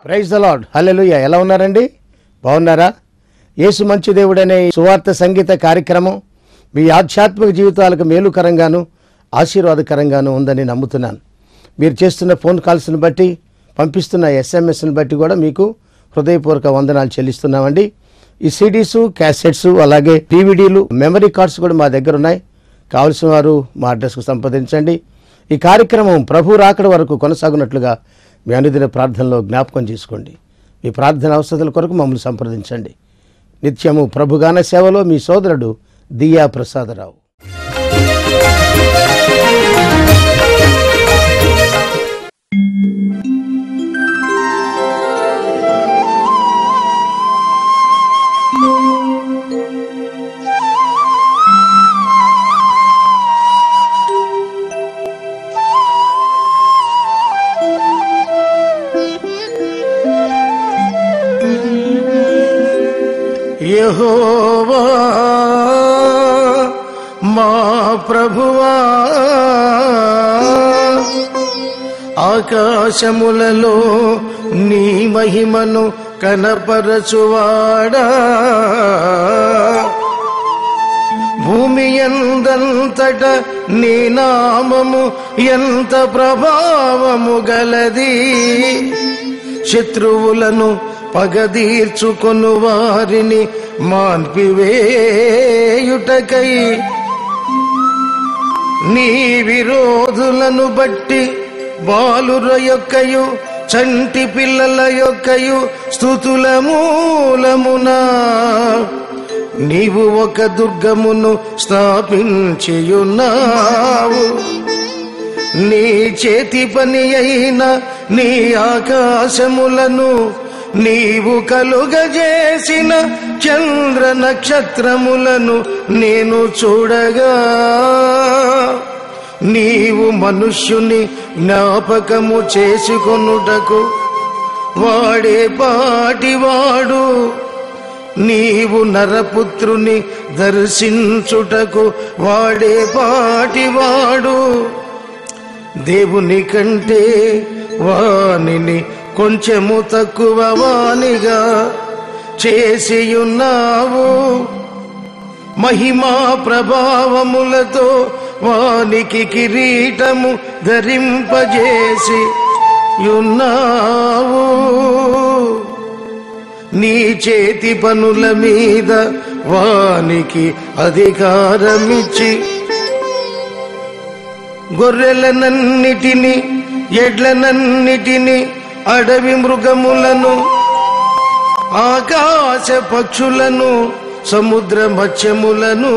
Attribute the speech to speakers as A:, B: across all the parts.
A: Praise the lord హల్లెలూయా ఎలా ఉన్నారండి బాగున్నారా యేసు మంచి దేవుడనే సువార్త సంగీత కార్యక్రమం మీ ఆధ్యాత్మిక జీవితాలకు మేలుకరంగాను ఆశీర్వాదకరంగాను ఉందని నమ్ముతున్నాను మీరు చేస్తున్న ఫోన్ కాల్స్ని బట్టి పంపిస్తున్న ఎస్ఎంఎస్ని బట్టి కూడా మీకు హృదయపూర్వక వందనాలు చెల్లిస్తున్నామండి ఈ సిడీస్ క్యాసెట్స్ అలాగే డివిడీలు మెమరీ కార్డ్స్ కూడా మా దగ్గర ఉన్నాయి కావలసిన వారు మా అడ్రస్కు సంప్రదించండి ఈ కార్యక్రమం ప్రభు రాకడ వరకు కొనసాగునట్లుగా మీ అనుదిన ప్రార్థనలో జ్ఞాపకం చేసుకోండి మీ ప్రార్థన అవసరాల కొరకు మమ్మల్ని సంప్రదించండి నిత్యము ప్రభుగాన సేవలో మీ సోదరుడు దియా ప్రసాదరావు యహోవా మా ప్రభువా ఆకాశములలో నీ మహిమను కనపరచువాడా భూమి ఎందంతట నీ నామము ఎంత ప్రభావము గలది శత్రువులను పగదీర్చుకొను వారిని మాన్పివేయుటకై నీ విరోధులను బట్టి బాలుర యొక్కయు చంటి పిల్లల యొక్కయు స్థుతుల మూలమునా నీవు ఒక దుర్గమును స్థాపించియున్నావు నీ చేతి పని అయిన నీ ఆకాశములను నీవు కలుగజేసిన చంద్ర నక్షత్రములను నేను చూడగా నీవు మనుష్యుని జ్ఞాపకము చేసుకొనుటకు వాడే పాటివాడు నీవు నరపుత్రుని దర్శించుటకు వాడే పాటివాడు దేవుని కంటే వానిని కొంచెము తక్కువ వానిగా చేసియున్నావు మహిమా ప్రభావములతో వానికి కిరీటము ధరింపజేసి యున్నావు నీ చేతి పనుల మీద వానికి అధికారమిచ్చి గొర్రెలనన్నిటిని ఎడ్లనన్నిటిని అడవి మృగములను ఆకాశ పక్షులను సముద్ర మత్స్యములను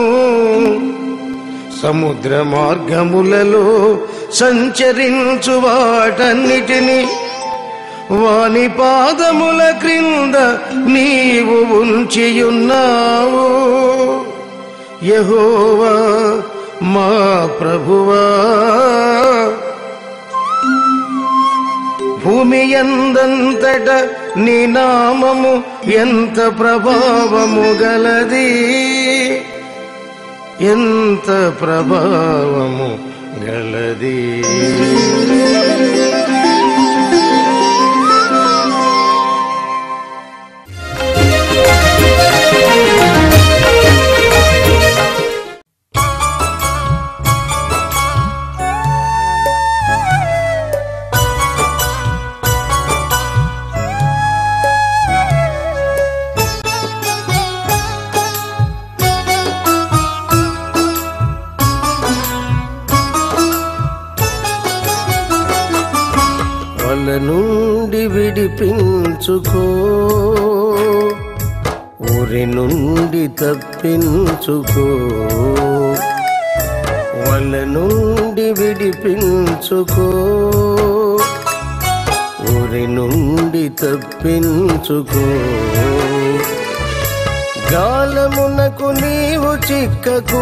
A: సముద్ర మార్గములలో సంచరించు వాటన్నిటిని వాని పాదముల క్రింద నీవు ఉంచియున్నావు యహోవా మా ప్రభువా భూమి ఎందంతట నీ నామము ఎంత ప్రభావము గలది ఎంత ప్రభావము గలది వల నుండి విడిపించుకో ఊరి నుండి తప్పించుకో వల నుండి విడిపించుకో ఊరి నుండి తప్పించుకో గాలమునకు నీవు చిక్కకు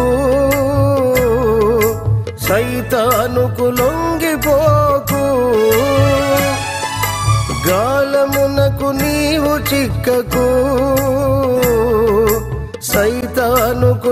A: సైతానుకు లొంగిపోకు గాలమునకు నీవు చిక్కకు సైతానుకు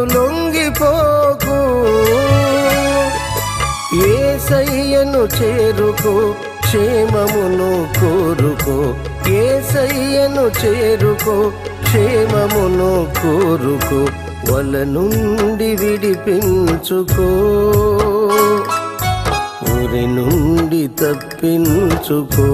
A: లొంగిపోకు ఏసయ్యను చేరుకు
B: క్షేమమును కోరుకో ఏసయ్యను చేరుకో క్షేమమును కోరుకో వల నుండి విడిపించుకో ఊరి నుండి తప్పించుకో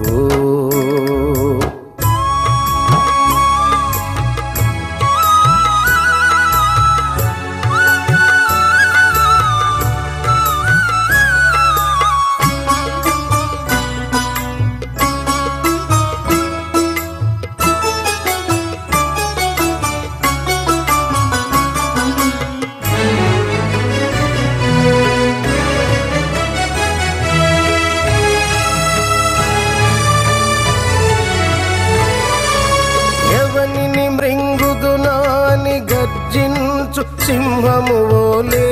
B: ఎవనిని మృంగుదునాని గర్జించు సింహము ఓలే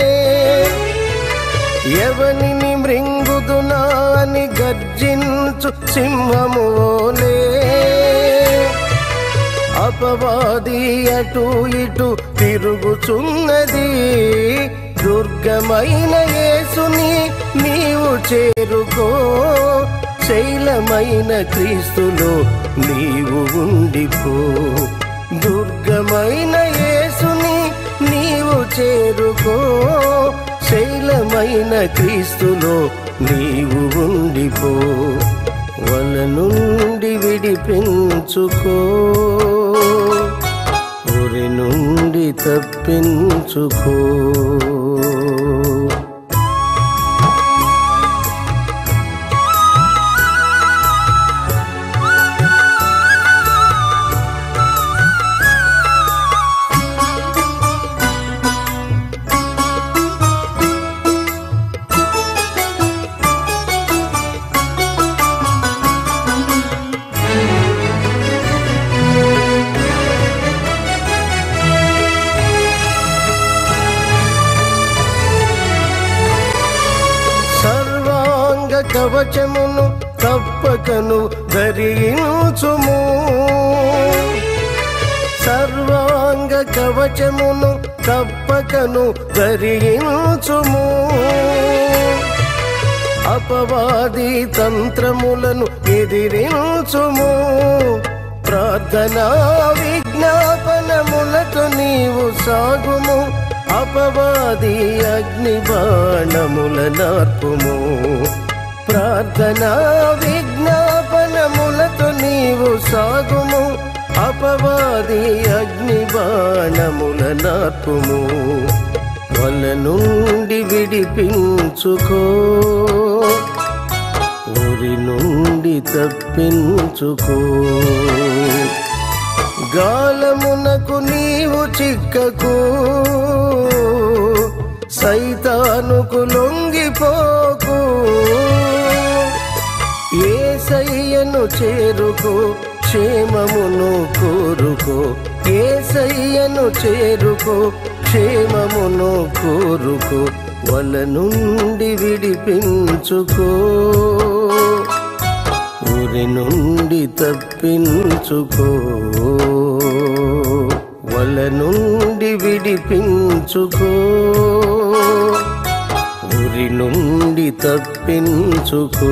B: ఎవనిని మృంగుదునాని గర్జించు సింహము ఓలే అపవాది అటు ఇటు తిరుగుచున్నది దుర్గమైన యేసుని నీవు చేరుకో శైలమైన క్రీస్తులో నీవు ఉండిపో దుర్గమైన యేసుని నీవు చేరుకో శైలమైన క్రీస్తులో నీవు ఉండిపో వల నుండి విడిపించుకో ఉరి నుండి తప్పించుకో సర్వాంగ కవచమును తప్పకను ధరించుము సర్వాంగ కవచమును తప్పకను ధరించుము అపవాది తంత్రములను ఎదిరించుము ప్రార్థనా విజ్ఞాపనములతో నీవు సాగుము అపవాది అగ్ని బాణముల నార్పుము ప్రార్థనా విజ్ఞాపనములతో నీవు సాగుము అపవాది అగ్ని బాణముల నార్పుము వల నుండి విడిపించుకో ఊరి నుండి తప్పించుకో గాలమునకు నీవు చిక్కకు సైతానుకు లొంగిపోకు ఏసయ్యను చేరుకో క్షేమమును కోరుకో ఏసయ్యను చేరుకో క్షేమమును కోరుకో వల నుండి విడిపించుకో ఊరి నుండి తప్పించుకో వల నుండి విడిపించుకో ఊరి నుండి తప్పించుకో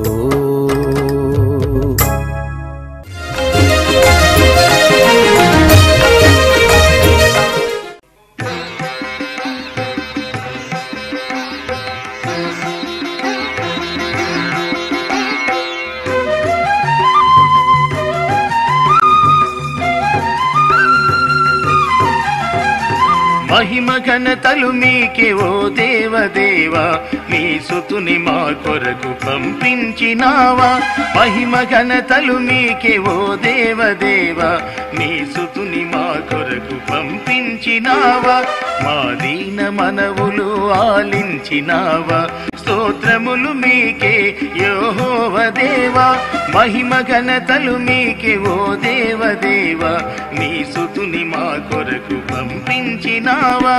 C: మహిమ ఘనతలు మీకే ఓ దేవదేవా నీ సుతుని మా కొరకు పంపించినావా మహిమ ఘనతలు మీకే ఓ దేవదేవా నీ సుతుని మా కొరకు పంపించినావా మా దీన మనవులు ఆలించినావా స్తోత్రములు మీకే యోహోవ దేవా మహిమ ఘనతలు మీకే ఓ దేవదేవా నీ సుతుని మా కొరకు పంపించినావా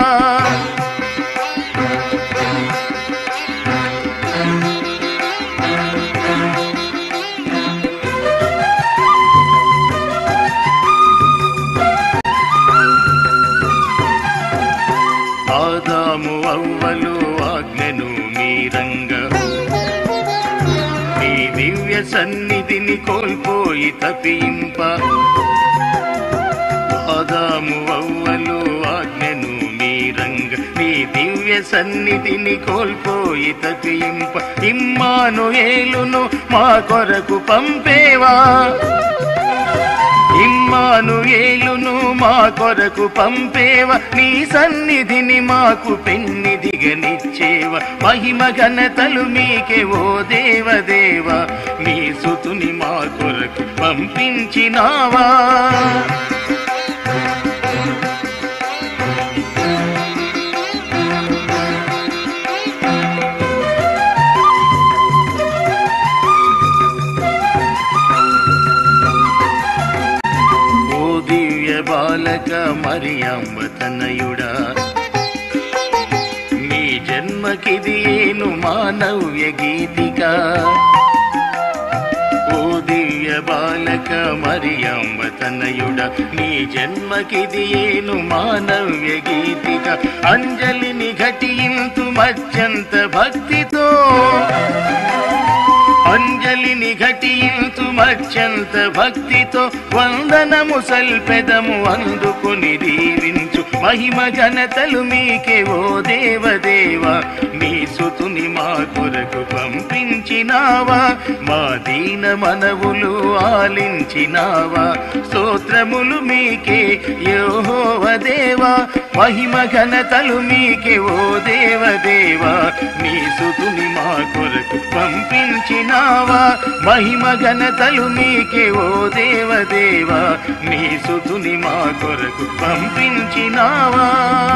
C: ఆదాము అవ్వలు ఆజ్ఞను మీరంగా మీ కోల్పోయి తప్పింప ఆదాము అవ్వలు ఆజ్ఞను మీరంగ నీ దివ్య సన్నిధిని కోల్పోయి తప్పింప ఇమ్మాను ఏలును మా కొరకు పంపేవా ఇమ్మాను ఏలును మా కొరకు పంపేవ నీ సన్నిధిని మాకు పెన్నిదిగనిచ్చేవ మహిమ ఘనతలు మీకే ఓ దేవదేవ నీ సుతుని మా కొరకు పంపించినావా ఓ దివ్య బాలక మరియమ్మ తనయుడా నీ జన్మకిది ఏను మానవ్య గీతిక ఓ దివ్య బాలక మరియమ్మ తనయుడ నీ జన్మకిది ఏను మానవ్య గీతిక అంజలిని ఘటింతు మత్యంత భక్తితో అంజలిని ఘటింతు మత్యంత భక్తితో వందనము సల్పెదము అందుకుని దీవించు మహిమ ఘనతలు మీకే ఓ దేవదేవ నీ సుతుని మా కొరకు పంపించినావా మా దీన మనవులు ఆలించినావా స్తోత్రములు మీకే యోహోవ దేవా మహిమ ఘనతలు మీకే ఓ దేవదేవా నీ సుతుని మా కొరకు పంపించినావా మహిమ ఘనతలు మీకే ఓ దేవదేవా నీ సుతుని మా కొరకు పంపించినావా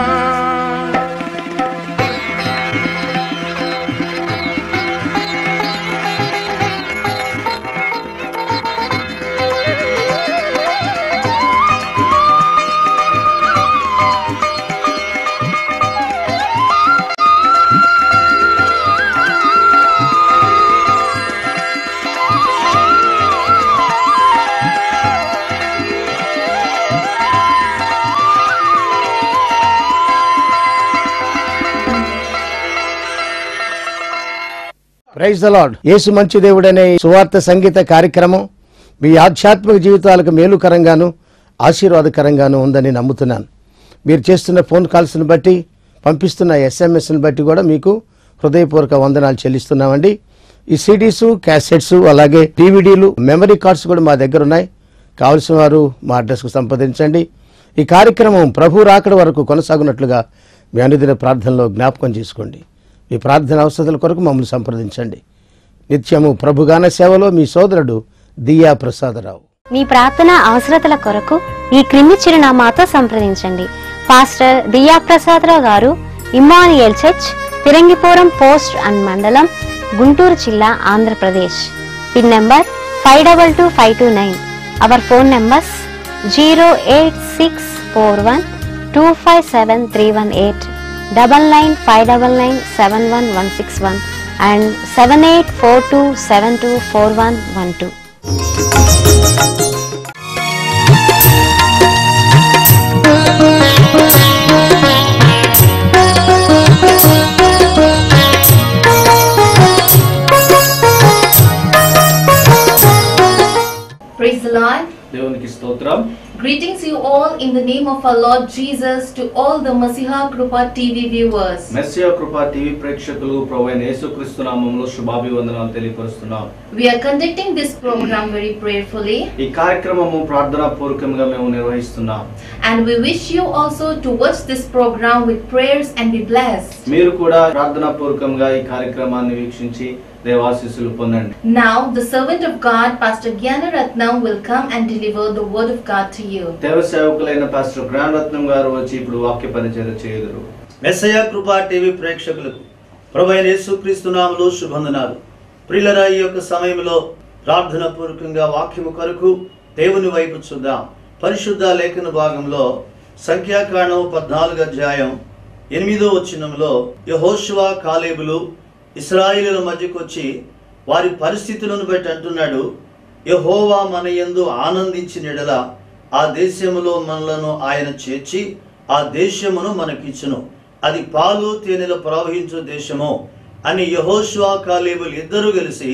A: ప్రైజ్ ద లార్డ్ యేసు మంచి దేవుడనే ఈ సువార్త సంగీత కార్యక్రమం మీ ఆధ్యాత్మిక జీవితాలకు మేలుకరంగాను ఆశీర్వాదకరంగాను ఉందని నమ్ముతున్నాను మీరు చేస్తున్న ఫోన్ కాల్స్ని బట్టి పంపిస్తున్న ఎస్ఎంఎస్ని బట్టి కూడా మీకు హృదయపూర్వక వందనాలు చెల్లిస్తున్నామండి ఈ సిడీస్ క్యాసెట్స్ అలాగే డివిడీలు మెమరీ కార్డ్స్ కూడా మా దగ్గర ఉన్నాయి కావలసిన వారు మా అడ్రస్కు సంప్రదించండి ఈ కార్యక్రమం ప్రభు రాకడ వరకు కొనసాగునట్లుగా మీ అనుదిన ప్రార్థనలో జ్ఞాపకం చేసుకోండి మీ ప్రార్థన అవసరాల కొరకు మమ్మల్ని సంప్రదించండి నిత్యము ప్రభుగాన సేవలో మీ సోదరుడు దియా ప్రసాదరావు
D: మీ ప్రార్థన అవసరతల కొరకు ఈ క్రింది చిరునామాతో సంప్రదించండి పాస్టర్ దియా ప్రసాదరావు గారు Immanuel church Pirangipuram post and మండలం గుంటూరు జిల్లా Andhra Pradesh pin number five double two five two nine our phone numbers zero eight six four one two five seven three one eight double nine five double nine seven one one six one and seven eight four two seven two four one one two
E: Praise the Lord.
F: దేవునికి స్తోత్రం
E: Greetings you all in the name of our Lord Jesus to all the Masiha Krupa TV viewers.
F: Messiah Krupa TV ప్రేక్షకులు ప్రొవైన్ యేసుక్రీస్తు నామంలో శుభాభివందనాలు తెలియపరుస్తున్నాం
E: We are conducting this program very prayerfully
F: ఈ కార్యక్రమము ప్రార్థనా పూర్వకంగా మేము నిర్వహిస్తున్నాం
E: and we wish you also to watch this program with prayers and be blessed.
F: మీరు కూడా ప్రార్థనా పూర్వకంగా ఈ కార్యక్రమాన్ని వీక్షించి దేవాశీస్సులు పొందండి
E: Now the servant of God, Pastor Gyana Ratnam, will come and deliver the word of God to you.
F: దేవ సేవకులైన పాస్టర్ గ్రాండ్ రత్నం గారు వచ్చి ఇప్పుడు వాక్య పరిచయం చేయుదురు
G: మెస్సయ కృపా టీవీ ప్రేక్షకులకు ప్రభైన యేసుక్రీస్తు నామములో శుభందనాలు ప్రియులరా ఈ యొక్క సమయంలో ప్రార్థన పూర్వకంగా వాక్యము కొరకు దేవుని వైపు చూద్దాం పరిశుద్ధ లేఖన భాగంలో సంఖ్యాకాండం పద్నాలుగు అధ్యాయం ఎనిమిదో వచనంలో యహోషువా కాలేబులు ఇస్రాయిలుల మధ్యకు వచ్చి వారి పరిస్థితులను బట్టి అంటున్నాడు యహోవా మన యందు ఆనందించినెడల ఆ దేశములో మనలను ఆయన చేర్చి ఆ దేశమును మనకిచ్చును అది పాలు తేనెలు ప్రవహించు దేశము అని యహోషువా కాలేబులు ఇద్దరు కలిసి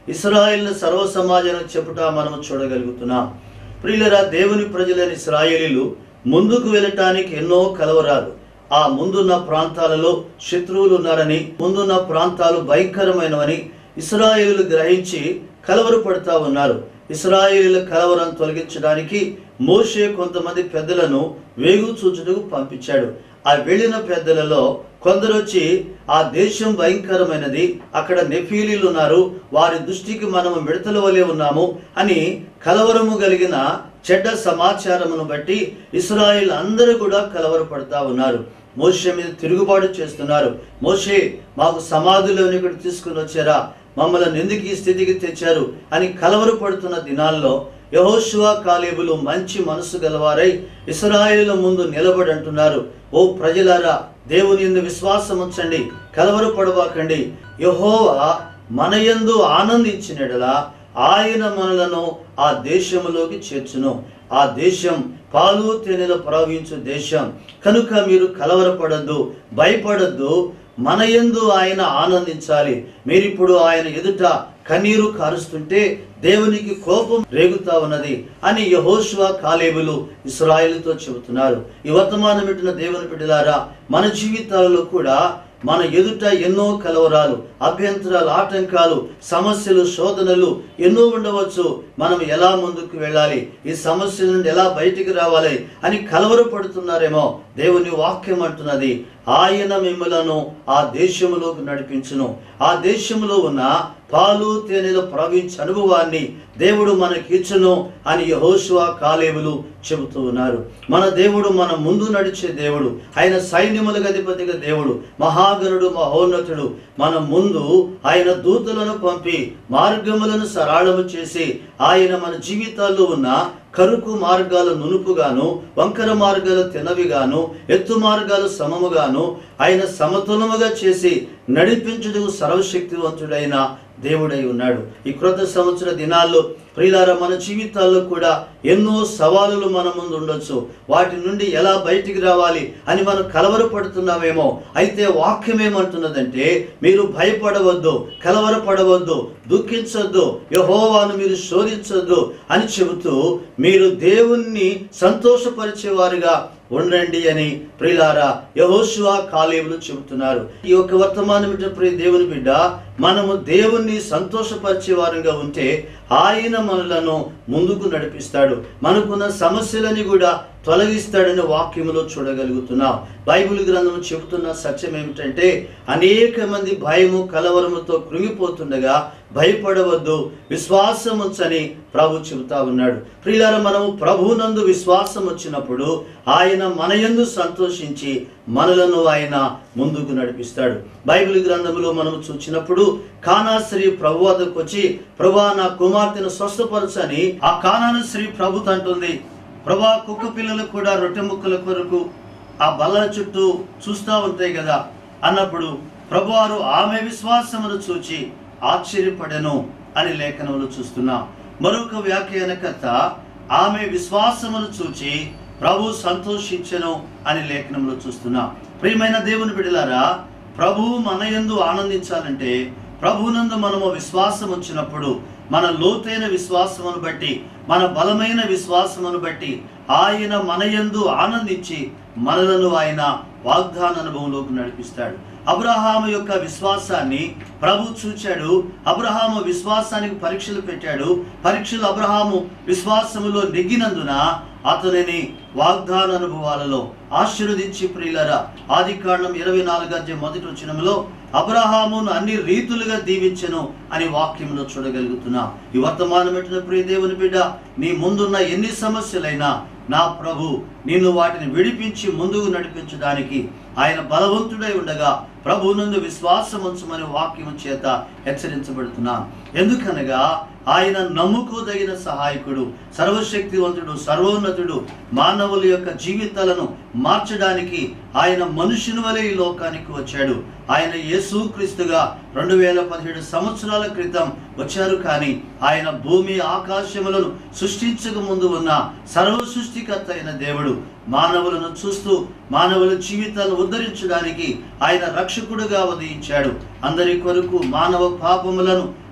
G: ఇస్రాయేల్ సర్వ సమాజానికి చెప్పుట మనము చూడగలుగుతున్నాం ప్రియులరా దేవుని ప్రజలైన ఇస్రాయేలీలు ముందుకు వెళ్ళటానికి ఎన్నో కలవరాలు ఆ ముందున్న ప్రాంతాలలో శత్రువులు ఉన్నారని ముందున్న ప్రాంతాలు భయంకరమైనవని ఇస్రాయేలీలు గ్రహించి కలవరపడుతూ ఉన్నారు ఇస్రాయేలీల కలవరం తొలగించడానికి మోషే కొంతమంది పెద్దలను వేగు చూచుటకు పంపించాడు ఆ వెళ్ళిన పెద్దలలో కొందరు వచ్చి ఆ దేశం భయంకరమైనది అక్కడ నెఫీలీలు ఉన్నారు వారి దృష్టికి మనము మిడతల వలె ఉన్నాము అని కలవరము కలిగిన చెడ్డ సమాచారమును బట్టి ఇస్రాయిల్ అందరూ కూడా కలవరపడతా ఉన్నారు మోషే మీద తిరుగుబాటు చేస్తున్నారు మోషే మాకు సమాధులను ఇక్కడ తీసుకుని వచ్చారా మమ్మల్ని ఎందుకు ఈ స్థితికి తెచ్చారు అని కలవరపడుతున్న దినాల్లో యహోశువ కాలేబులు మంచి మనసు గలవారై ఇస్రాయేలుల ముందు నిలబడి అంటున్నారు ఓ ప్రజలారా దేవుని యందు విశ్వాసం ఉంచండి కలవరపడబాకండి యహోవా మనయందు ఆనందించినడలా ఆయన మనలను ఆ దేశములోకి చేర్చును ఆ దేశం పాలు తేనెలు ప్రవహించు దేశం కనుక మీరు కలవరపడద్దు భయపడద్దు మనయందు ఆయన ఆనందించాలి మీరిప్పుడు ఆయన ఎదుట కన్నీరు కారుస్తుంటే దేవునికి కోపం రేగుతా ఉన్నది అని యహోషువ కాలేబులు ఇస్రాయేలుతో చెబుతున్నారు ఈ వర్తమానం పెట్టిన దేవుని బిడ్డలారా మన జీవితాలలో కూడా మన ఎదుట ఎన్నో కలవరాలు అభ్యంతరాలు ఆటంకాలు సమస్యలు శోధనలు ఎన్నో ఉండవచ్చు మనం ఎలా ముందుకు వెళ్ళాలి ఈ సమస్యల నుండి ఎలా బయటికి రావాలి అని కలవరపడుతున్నారేమో దేవుని వాక్యం అంటున్నది ఆయన మిమ్మలను ఆ దేశములోకి నడిపించును ఆ దేశములో ఉన్న పాలు తేనెలు ప్రవహించే అనుభవాన్ని దేవుడు మనకిచ్చును అని యహోశువ కాలేబులు చెబుతూ ఉన్నారు మన దేవుడు మన ముందు నడిచే దేవుడు ఆయన సైన్యములకు అధిపతిగా దేవుడు మహాగరుడు మహోన్నతుడు మన ముందు ఆయన దూతలను పంపి మార్గములను సరళము చేసి ఆయన మన జీవితాల్లో ఉన్న కరుకు మార్గాలు నునుపుగాను వంకర మార్గాలు తినవిగాను ఎత్తు మార్గాలు సమముగాను ఆయన సమతులముగా చేసి నడిపించుటకు సర్వశక్తివంతుడైన దేవుడై ఉన్నాడు ఈ క్రొత్త సంవత్సర దినాల్లో ప్రియులార మన జీవితాల్లో కూడా ఎన్నో సవాలులు మన ముందు ఉండొచ్చు వాటి నుండి ఎలా బయటికి రావాలి అని మనం కలవరపడుతున్నామేమో అయితే వాక్యం ఏమంటున్నదంటే మీరు భయపడవద్దు కలవరపడవద్దు దుఃఖించొద్దు యహోవాను మీరు శోధించొద్దు అని చెబుతూ మీరు దేవుణ్ణి సంతోషపరిచేవారుగా ఉండండి అని ప్రియులారా యహోశువ కాలేవులు చెబుతున్నారు ఈ యొక్క వర్తమానం ఇచ్చిన ప్రియ దేవుని బిడ్డ మనము దేవుణ్ణి సంతోషపరిచే వారంగా ఉంటే ఆయన మనలను ముందుకు నడిపిస్తాడు మనకున్న సమస్యలని కూడా తొలగిస్తాడని వాక్యములో చూడగలుగుతున్నాం బైబిల్ గ్రంథం చెబుతున్న సత్యం ఏమిటంటే అనేక మంది భయము కలవరముతో కృంగిపోతుండగా భయపడవద్దు విశ్వాసం ఉంచని ప్రభు చెబుతా ఉన్నాడు ప్రియులారా మనము ప్రభునందు విశ్వాసం వచ్చినప్పుడు ఆయన మనయందు సంతోషించి మనలను ఆయన ముందుకు నడిపిస్తాడు బైబిల్ గ్రంథంలో మనం చూసినప్పుడు కానా స్త్రీ ప్రభు వద్దకు వచ్చి ప్రభా నా కుమార్తెను స్వస్థపరచని ఆ కానాను స్త్రీ ప్రభుతో అంటుంది ప్రభా కుక్క పిల్లలు కూడా రొట్టె ముక్కల కొరకు ఆ బల్లల చుట్టూ చూస్తూ ఉంటాయి కదా అన్నప్పుడు ప్రభువారు ఆమె విశ్వాసమును చూచి ఆశ్చర్యపడెను అని లేఖనంలో చూస్తున్నాం మరొక వ్యాఖ్యానకర్త ఆమె విశ్వాసమును చూచి ప్రభు సంతోషించెను అని లేఖనంలో చూస్తున్నాం ప్రియమైన దేవుని బిడ్డలారా ప్రభువు మన యందు ఆనందించాలంటే ప్రభునందు మనము విశ్వాసం వచ్చినప్పుడు మన లోతైన విశ్వాసమును బట్టి మన బలమైన విశ్వాసమును బట్టి ఆయన మన యందు ఆనందించి మనలను ఆయన వాగ్దాన అనుభవంలోకి నడిపిస్తాడు అబ్రహాము యొక్క విశ్వాసాన్ని ప్రభు చూచాడు అబ్రహాము విశ్వాసానికి పరీక్షలు పెట్టాడు పరీక్షలు అబ్రహాము విశ్వాసములో నెగ్గినందున అతనిని వాగ్దాన అనుభవాలలో ఆశీర్వదించి ప్రియులరా ఆది కాండం ఇరవై నాలుగు అధ్యాయం మొదటి వచనంలో అబ్రహామును అన్ని రీతులుగా దీవించెను అని వాక్యంలో చూడగలుగుతున్నాం ఈ వర్తమానం పెట్టిన ప్రియ దేవుని బిడ్డ నీ ముందున్న ఎన్ని సమస్యలైనా నా ప్రభు నిన్ను వాటిని విడిపించి ముందుకు నడిపించడానికి ఆయన బలవంతుడై ఉండగా ప్రభునందు విశ్వాసం ఉంచమని వాక్యం చేత హెచ్చరించబడుతున్నా ఎందుకనగా ఆయన నమ్ముకోదగిన సహాయకుడు సర్వశక్తివంతుడు సర్వోన్నతుడు మానవుల యొక్క జీవితాలను మార్చడానికి ఆయన మనుషుని వలె ఈ లోకానికి వచ్చాడు ఆయన యేసుక్రీస్తుగా రెండు వేల పదిహేడు సంవత్సరాల క్రితం వచ్చారు కానీ ఆయన భూమి ఆకాశములను సృష్టించక ముందు ఉన్న సర్వ సృష్టికర్త అయిన దేవుడు మానవులను చూస్తూ మానవుల జీవితాలను ఉద్ధరించడానికి ఆయన రక్షకుడుగా ఉదయించాడు అందరి కొరకు మానవ పాపములను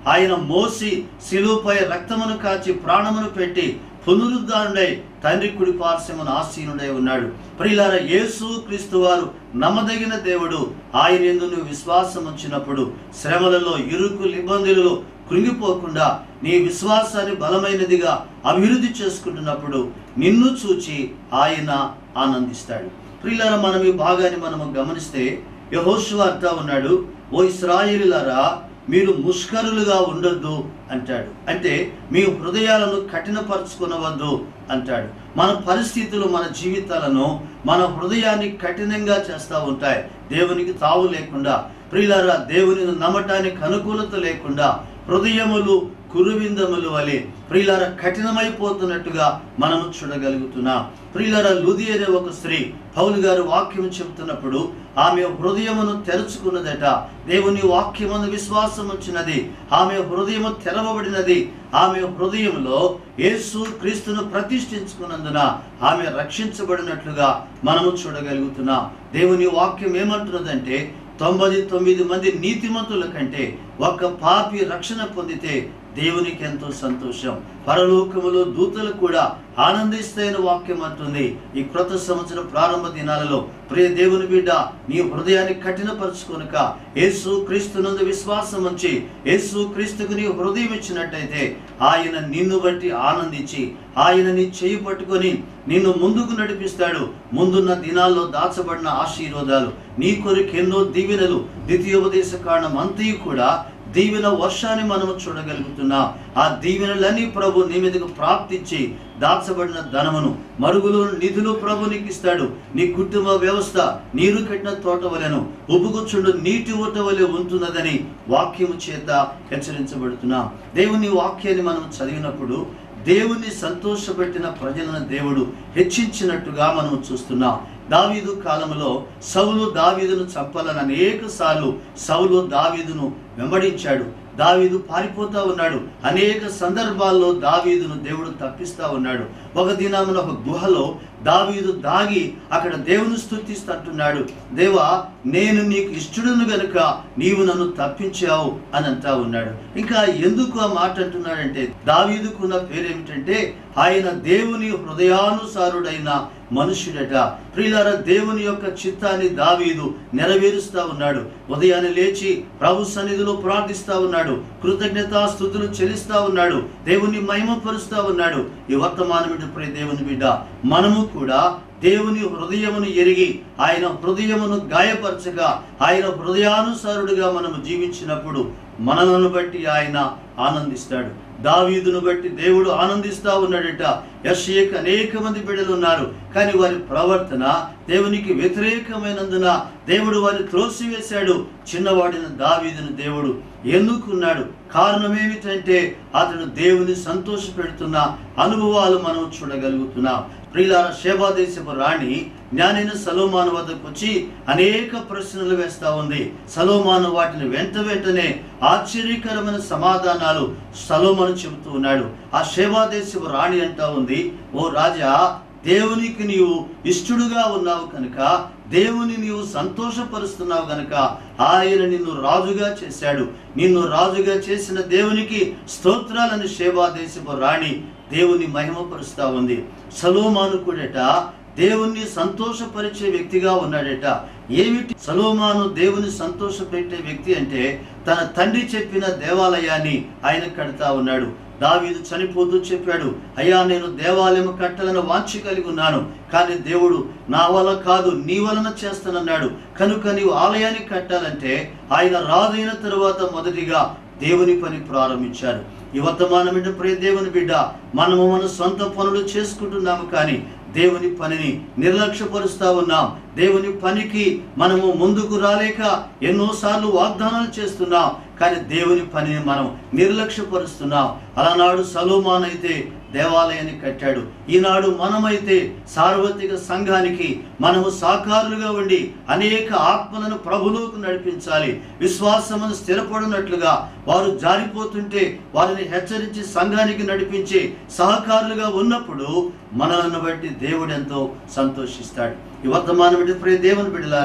G: ఆయన మోసి శిలువపై రక్తమును కాచి ప్రాణమును పెట్టి పునరుద్ధానుడై తండ్రి కుడి పార్శ్వమును ఆసీనుడై ఉన్నాడు ప్రియులార యేసు క్రీస్తు వారు నమ్మదగిన దేవుడు ఆయన ఎందు నువ్వు విశ్వాసం ఉంచినప్పుడు శ్రమలలో ఇరుకు ఇబ్బందులలో కృంగిపోకుండా నీ విశ్వాసాన్ని బలమైనదిగా అభివృద్ధి చేసుకుంటున్నప్పుడు నిన్ను చూచి ఆయన ఆనందిస్తాడు ప్రియులారా మనం ఈ భాగాన్ని మనము గమనిస్తే యహోషువ అంటా ఉన్నాడు ఓ ఇస్రాయేలులారా మీరు ముష్కరులుగా ఉండొద్దు అంటాడు అంటే మీ హృదయాలను కఠినపరుచుకునవద్దు అంటాడు మన పరిస్థితులు మన జీవితాలను మన హృదయాన్ని కఠినంగా చేస్తూ ఉంటాయి దేవునికి తావు లేకుండా ప్రియులారా దేవుని నమ్మటానికి అనుకూలత లేకుండా హృదయములు కురువిందములు వలె ప్రియులార కఠినమైపోతున్నట్టుగా మనము చూడగలుగుతున్నాం ప్రియులార లుది అనే ఒక స్త్రీ పౌలు గారు వాక్యం చెబుతున్నప్పుడు ఆమె హృదయమును తెరుచుకున్నదట దేవుని వాక్యమును విశ్వాసం వచ్చినది ఆమె హృదయము తెరవబడినది ఆమె హృదయంలో యేసు క్రీస్తును ప్రతిష్ఠించుకున్నందున ఆమె రక్షించబడినట్లుగా మనము చూడగలుగుతున్నాం దేవుని వాక్యం ఏమంటున్నదంటే తొంభై తొమ్మిది మంది నీతిమంతుల కంటే ఒక పాపి రక్షణ పొందితే దేవునికి ఎంతో సంతోషం పరలోకములో దూతలు కూడా ఆనందిస్తైన వాక్యం అంటుంది ఈ క్రొత్త సంవత్సరం ప్రారంభ దినాలలో ప్రియ దేవుని బిడ్డ నీ హృదయాన్ని కఠినపరచుకొనక యేసు క్రీస్తునందు విశ్వాసం ఉంచి యేసు క్రీస్తుకు నీ హృదయం ఇచ్చినట్టయితే ఆయన నిన్ను బట్టి ఆనందించి ఆయన నీ చేయి పట్టుకొని నిన్ను ముందుకు నడిపిస్తాడు ముందున్న దినాల్లో దాచబడిన ఆశీర్వాదాలు నీ కొరకు ఎన్నో దీవెనలు ద్వితీయోపదేశ కారణం అంతయు కూడా దీవెన వర్షాన్ని మనం చూడగలుగుతున్నాం ఆ దీవెనలన్నీ ప్రభు నీ మీదకు ప్రాప్తించి దాచబడిన ధనమును మరుగులు నిధులు ప్రభు నీకు ఇస్తాడు నీ కుటుంబ వ్యవస్థ నీరు కట్టిన తోట వలెను ఉబ్బుగుచ్చుండు నీటి ఊట వలె ఉంటున్నదని వాక్యము చేత హెచ్చరించబడుతున్నాం దేవుని వాక్యాన్ని మనం చదివినప్పుడు దేవుని సంతోషపెట్టిన ప్రజలను దేవుడు హెచ్చించినట్టుగా మనం చూస్తున్నాం దావీదు కాలంలో సౌలు దావీదును చంపాలని అనేక సార్లు సౌలు దావీదును వెంబడించాడు దావీదు పారిపోతా ఉన్నాడు అనేక సందర్భాల్లో దావీదును దేవుడు తప్పిస్తా ఉన్నాడు ఒక దినామున ఒక గుహలో దావీదు దాగి అక్కడ దేవుని స్థుతిస్తుంటున్నాడు దేవా నేను నీకు ఇష్టడును గనుక నీవు నన్ను తప్పించావు అని అంటా ఉన్నాడు ఇంకా ఎందుకు ఆ మాట అంటున్నాడంటే దావీదుకున్న పేరేమిటంటే ఆయన దేవుని హృదయానుసారుడైన మనుష్యుడట ప్రియులార దేవుని యొక్క చిత్తాన్ని దావీదు నెరవేరుస్తా ఉన్నాడు ఉదయాన్నే లేచి ప్రభు సన్నిధిలో ప్రార్థిస్తా ఉన్నాడు కృతజ్ఞతా స్థుతులు చెల్లిస్తా ఉన్నాడు దేవుని మహిమపరుస్తా ఉన్నాడు ఈ వర్తమానమిటి ప్రియ దేవుని బిడ్డ మనము కూడా దేవుని హృదయమును ఎరిగి ఆయన హృదయమును గాయపరచగా ఆయన హృదయానుసారుడిగా మనము జీవించినప్పుడు మనలను బట్టి ఆయన ఆనందిస్తాడు దావీదును బట్టి దేవుడు ఆనందిస్తా ఉన్నాడట యశ్యకు అనేక మంది బిడ్డలు ఉన్నారు కానీ వారి ప్రవర్తన దేవునికి వ్యతిరేకమైనందున దేవుడు వారిని త్రోసివేశాడు చిన్నవాడిన దావీదును దేవుడు ఎన్నుకున్నాడు కారణం ఏమిటంటే అతడు దేవుని సంతోష పెడుతున్న అనుభవాలు మనం చూడగలుగుతున్నాం ప్రియులార శేభాదేశపు రాణి జ్ఞానైన సలోమాను వద్దకు వచ్చి అనేక ప్రశ్నలు వేస్తా ఉంది సలోమాను వాటిని వెంట వెంటనే ఆశ్చర్యకరమైన సమాధానాలు సలోమాను చెబుతూ ఉన్నాడు ఆ శేభాదేశపు రాణి అంటా ఉంది ఓ రాజా దేవునికి నీవు ఇష్టడుగా ఉన్నావు కనుక దేవుని నీవు సంతోషపరుస్తున్నావు గనుక ఆయన నిన్ను రాజుగా చేశాడు నిన్ను రాజుగా చేసిన దేవునికి స్తోత్రాలను శేభా దేశపు రాణి దేవుని మహిమపరుస్తా ఉంది సలోమాను కూడట దేవుణ్ణి సంతోషపరిచే వ్యక్తిగా ఉన్నాడట ఏమిటి సలోమాను దేవుని సంతోషపెట్టే వ్యక్తి అంటే తన తండ్రి చెప్పిన దేవాలయాన్ని ఆయన కడతా ఉన్నాడు దావీదు చనిపోతూ చెప్పాడు అయ్యా నేను దేవాలయం కట్టాలని వాంఛ కలిగి ఉన్నాను కానీ దేవుడు నా వల్ల కాదు నీ వలన చేస్తానన్నాడు కనుక నీవు ఆలయాన్ని కట్టాలంటే ఆయన రాజైన తరువాత మొదటిగా దేవుని పని ప్రారంభించారు ఈ వర్తమానం ఏంటో ప్రియ దేవుని బిడ్డ మనము మన సొంత పనులు చేసుకుంటున్నాము కానీ దేవుని పనిని నిర్లక్ష్యపరుస్తా ఉన్నాం దేవుని పనికి మనము ముందుకు రాలేక ఎన్నోసార్లు వాగ్దానాలు చేస్తున్నాం కానీ దేవుని పనిని మనం నిర్లక్ష్యపరుస్తున్నాం అలనాడు సలోమాన్ అయితే దేవాలయాన్ని కట్టాడు ఈనాడు మనమైతే సార్వత్రిక సంఘానికి మనము సాకారులుగా ఉండి అనేక ఆత్మలను ప్రభులోకి నడిపించాలి విశ్వాసమును స్థిరపడినట్లుగా వారు జారిపోతుంటే వారిని హెచ్చరించి సంఘానికి నడిపించి సహకారులుగా ఉన్నప్పుడు మనలను బట్టి దేవుడు ఎంతో సంతోషిస్తాడు ఈ వర్తమానం బట్టి ప్రియ దేవుని బిడ్డలారా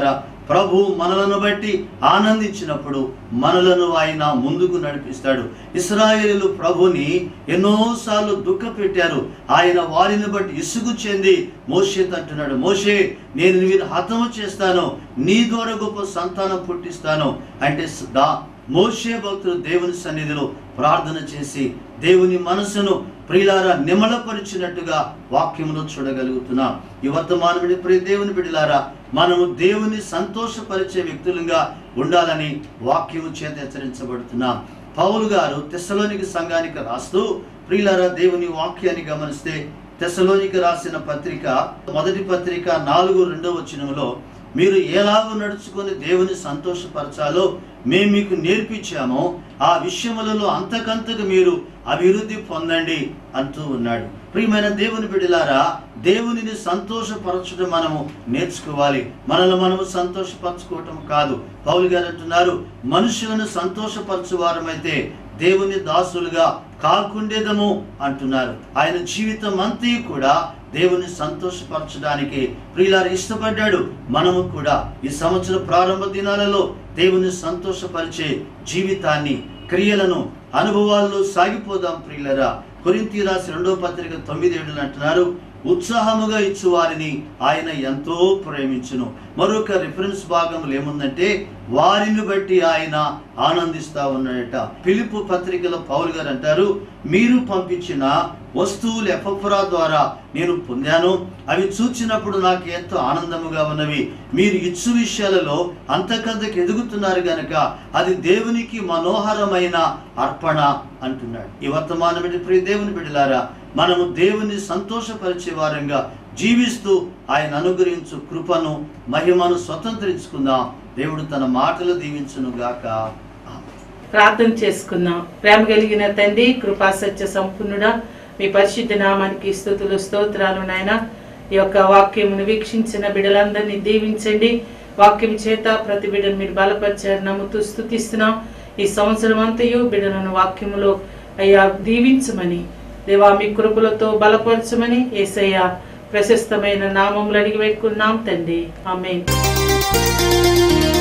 G: ప్రభు మనలను బట్టి ఆనందించినప్పుడు మనలను ఆయన ముందుకు నడిపిస్తాడు ఇస్రాయేలు ప్రభుని ఎన్నోసార్లు దుఃఖ పెట్టారు ఆయన వారిని బట్టి ఇసుగు చెంది మోషే అంటున్నాడు మోషే నేను వీరిని హతము చేస్తాను నీ ద్వారా గొప్ప సంతానం పుట్టిస్తాను అంటే స- దా మోషే భక్తులు దేవుని సన్నిధిలో ప్రార్థన చేసి దేవుని మనసును ప్రియులారా నిమలపరిచినట్టుగా వాక్యములో చూడగలుగుతున్నాం ఈ వర్తమానముడి ప్రియ దేవుని బిడ్డలారా మనము దేవుని సంతోషపరిచే వ్యక్తులుగా ఉండాలని వాక్యము చేత హెచ్చరించబడుతున్నాం పౌలు గారు తెస్సలోనికి సంఘానికి రాస్తూ ప్రియులారా దేవుని వాక్యాన్ని గమనిస్తే తెస్సలోనికి రాసిన పత్రిక మొదటి పత్రిక నాలుగు రెండో వచనంలో మీరు ఎలాగో నడుచుకొని దేవుని సంతోషపరచాలో మేము మీకు నేర్పించామో ఆ విషయములలో అంతకంతకు మీరు అభివృద్ధి పొందండి అంటూ ఉన్నాడు ప్రియమైన దేవుని బిడ్డలారా దేవునిని సంతోషపరచడం మనము నేర్చుకోవాలి మనల్ని మనము సంతోషపరచుకోవటం కాదు పౌలు గారు అంటున్నారు మనుషులను సంతోషపరచువారమైతే దేవుని దాసులుగా కాకుండేదము అంటున్నారు ఆయన జీవితం అంతా కూడా దేవుని సంతోషపరచడానికి ప్రియులారు ఇష్టపడ్డాడు మనము కూడా ఈ సంవత్సర ప్రారంభ దినాలలో దేవుని సంతోషపరిచే జీవితాన్ని క్రియలను అనుభవాల్లో సాగిపోదాం ప్రియులరా కొరింతి రాసి రెండో పత్రిక తొమ్మిది ఏడులు అంటున్నారు ఉత్సాహముగా ఇచ్చు వారిని ఆయన ఎంతో ప్రేమించును మరొక రిఫరెన్స్ భాగంలో ఏముందంటే వారిని బట్టి ఆయన ఆనందిస్తా ఉన్నాడట పిలుపు పత్రికలో పౌలు గారు అంటారు మీరు పంపించిన వస్తువులు ఎఫఫరా ద్వారా నేను పొందాను అవి చూచినప్పుడు నాకు ఎంతో ఆనందముగా ఉన్నవి మీరు ఇచ్చు విషయాలలో అంతకంతకు ఎదుగుతున్నారు గనక అది దేవునికి మనోహరమైన అర్పణ అంటున్నాడు ఈ వర్తమానం ఏంటి? ప్రియ దేవుని బిడ్డలారా మనము దేవుని సంతోషపరిచే వారంగా జీవిస్తూ ఆయన అనుగ్రహించు కృపను మహిమను స్వతంత్రించుకుందాం దేవుడు తన మాటలు దీవించును గాక ఆమేన్.
H: ప్రార్థన చేసుకుందాం ప్రేమ కలిగిన తండ్రి కృపా సత్య సంపూర్ణుడా మీ పరిశుద్ధ నామానికి స్థుతులు స్తోత్రాలు నాయన ఈ యొక్క వాక్యమును వీక్షించిన బిడ్డలందరినీ దీవించండి వాక్యం చేత ప్రతి బిడ్డను మీరు బలపరిచారు నమ్ముతూ స్థుతిస్తున్నాం ఈ సంవత్సరం అంతయు బిడ్డలను వాక్యములో అయ్యా దీవించమని దేవా మీ కృపలతో బలపరచమని ఏసయ్య ప్రశస్తమైన నామములు అడిగి పెట్టుకున్నాం తండ్రి ఆమె